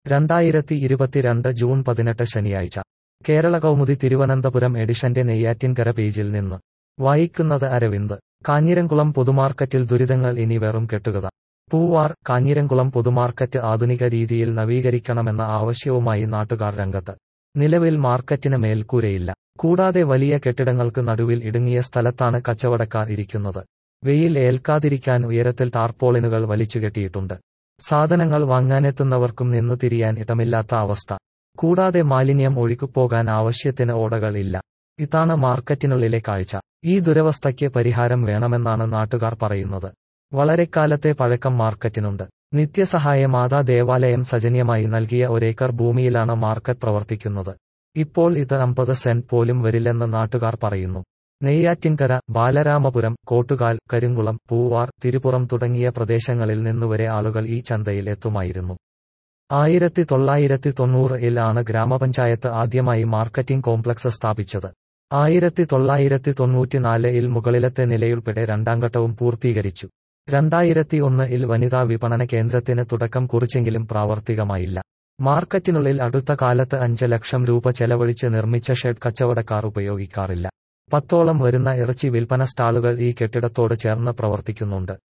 രണ്ടായിരത്തി ഇരുപത്തിരണ്ട് ജൂൺ പതിനെട്ട് ശനിയാഴ്ച കേരള കൗമുദി തിരുവനന്തപുരം എഡിഷന്റെ നെയ്യാറ്റിൻകര പേജിൽ നിന്ന് വായിക്കുന്നത് അരവിന്ദ് കാഞ്ഞിരംകുളം പൊതുമാർക്കറ്റിൽ ദുരിതങ്ങൾ ഇനി വെറും കെട്ടുകഥ പൂവാർ കാഞ്ഞിരംകുളം പൊതുമാർക്കറ്റ് ആധുനിക രീതിയിൽ നവീകരിക്കണമെന്ന ആവശ്യവുമായി നാട്ടുകാർ രംഗത്ത് നിലവിൽ മാർക്കറ്റിന് മേൽക്കൂരയില്ല കൂടാതെ വലിയ കെട്ടിടങ്ങൾക്ക് നടുവിൽ ഇടുങ്ങിയ സ്ഥലത്താണ് കച്ചവടക്കാർ ഇരിക്കുന്നത് വെയിൽ ഏൽക്കാതിരിക്കാൻ ഉയരത്തിൽ ടാർപോളിനുകൾ വലിച്ചുകെട്ടിയിട്ടുണ്ട് സാധനങ്ങൾ വാങ്ങാനെത്തുന്നവർക്കും നിന്നു തിരിയാൻ ഇടമില്ലാത്ത അവസ്ഥ കൂടാതെ മാലിന്യം ഒഴുകിപ്പോകാൻ ആവശ്യത്തിന് ഓടകൾ ഇല്ല ഇതാണ് മാർക്കറ്റിനുള്ളിലെ കാഴ്ച ഈ ദുരവസ്ഥയ്ക്ക് പരിഹാരം വേണമെന്നാണ് നാട്ടുകാർ പറയുന്നത് വളരെക്കാലത്തെ പഴക്കം മാർക്കറ്റിനുണ്ട് നിത്യസഹായ മാതാ ദേവാലയം സജന്യമായി നൽകിയ ഒരേക്കർ ഭൂമിയിലാണ് മാർക്കറ്റ് പ്രവർത്തിക്കുന്നത് ഇപ്പോൾ ഇത് അമ്പത് സെന്റ് പോലും വരില്ലെന്ന് നാട്ടുകാർ പറയുന്നു നെയ്യാറ്റിൻകര ബാലരാമപുരം കോട്ടുകാൽ കരിങ്കുളം പൂവാർ തിരുപ്പുറം തുടങ്ങിയ പ്രദേശങ്ങളിൽ നിന്നുവരെ ആളുകൾ ഈ ചന്തയിൽ എത്തുമായിരുന്നു ആയിരത്തി തൊള്ളായിരത്തി തൊണ്ണൂറിൽ ആണ് ഗ്രാമപഞ്ചായത്ത് ആദ്യമായി മാർക്കറ്റിംഗ് കോംപ്ലക്സ് സ്ഥാപിച്ചത് ആയിരത്തി തൊള്ളായിരത്തി തൊണ്ണൂറ്റിനാലിൽ മുകളിലത്തെ നിലയുൾപ്പെടെ രണ്ടാംഘട്ടവും പൂർത്തീകരിച്ചു രണ്ടായിരത്തി ഒന്നിൽ വനിതാ വിപണന കേന്ദ്രത്തിന് തുടക്കം കുറിച്ചെങ്കിലും പ്രാവർത്തികമായില്ല മാർക്കറ്റിനുള്ളിൽ അടുത്ത കാലത്ത് അഞ്ച് ലക്ഷം രൂപ ചെലവഴിച്ച് നിർമ്മിച്ച ഷെഡ് കച്ചവടക്കാർ ഉപയോഗിക്കാറില്ല പത്തോളം വരുന്ന ഇറച്ചി വിൽപ്പന സ്റ്റാളുകൾ ഈ കെട്ടിടത്തോട് ചേർന്ന് പ്രവർത്തിക്കുന്നുണ്ട്